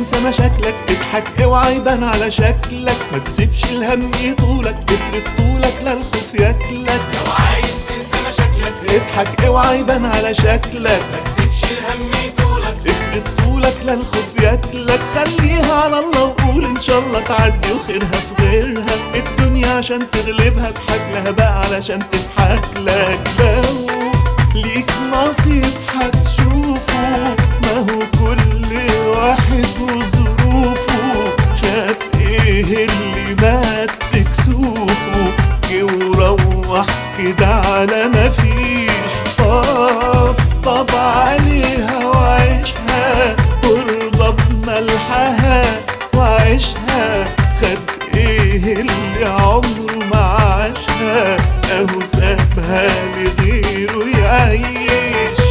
تنسى مشاكلك اضحك اوعى يبان على شكلك ما تسيبش الهم يطولك افرد طولك لا الخوف ياكلك لو عايز تنسى مشاكلك اضحك اوعى يبان على شكلك ما تسيبش الهم يطولك افرد طولك لا الخوف ياكلك خليها على الله وقول ان شاء الله تعدي وخيرها في غيرها الدنيا عشان تغلبها اضحك لها بقى علشان تضحك لك لو ليك نصيب هتشوفه ما هو كل واحد وظروفه شاف ايه اللي مات في كسوفه جه وروح كده على مفيش طب طب عليها وعيشها وارضى بملحها وعيشها خد ايه اللي عمره ما عاشها اهو سابها لغيره يعيش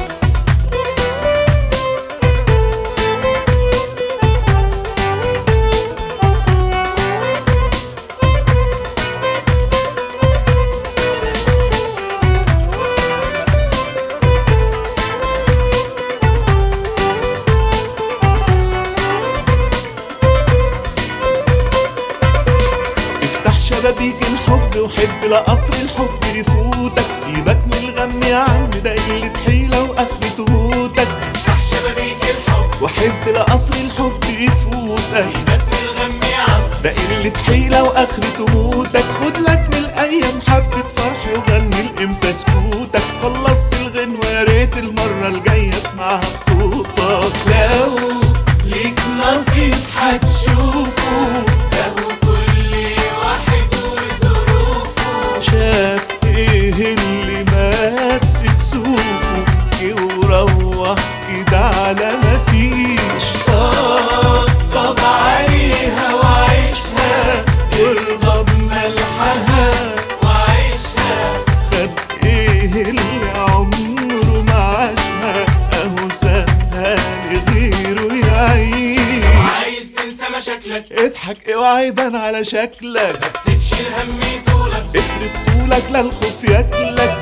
افتح شبابيك الحب وحب لقطر الحب يفوتك سيبك من الغم يا عم ده قلة حيلة واخرته موتك افتح شبابيك الحب وحب لقطر الحب يفوتك سيبك من الغم يا عم ده قلة حيلة واخرته موتك خد لك من الايام حبة فرح وغني لامتى سكوتك خلصت الغنوة يا ريت المرة الجاية اسمعها بصوتك لو ليك نصيب هتشوفه له كل واحد وظروفه شاف ايه اللي مات في كسوفه جه وروح كده على مفيش طب طب عليها وعيشها وارضى بملحها وعيشها خد ايه اللي عمره ما عاشها اهو سابها لغيره يعيش عايز تنسى مشاكلك اضحك اوعى يبان على شكلك ما تسيبش الهم يطولك افرد طولك لا الخوف ياكلك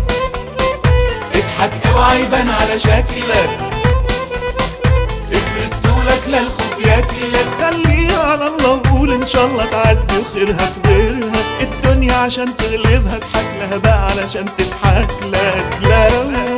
اضحك اوعى يبان على شكلك افرد طولك لا الخوف ياكلك خليها على الله وقول ان شاء الله تعدي وخيرها في غيرها الدنيا عشان تغلبها اضحك لها بقى علشان تضحك لك لا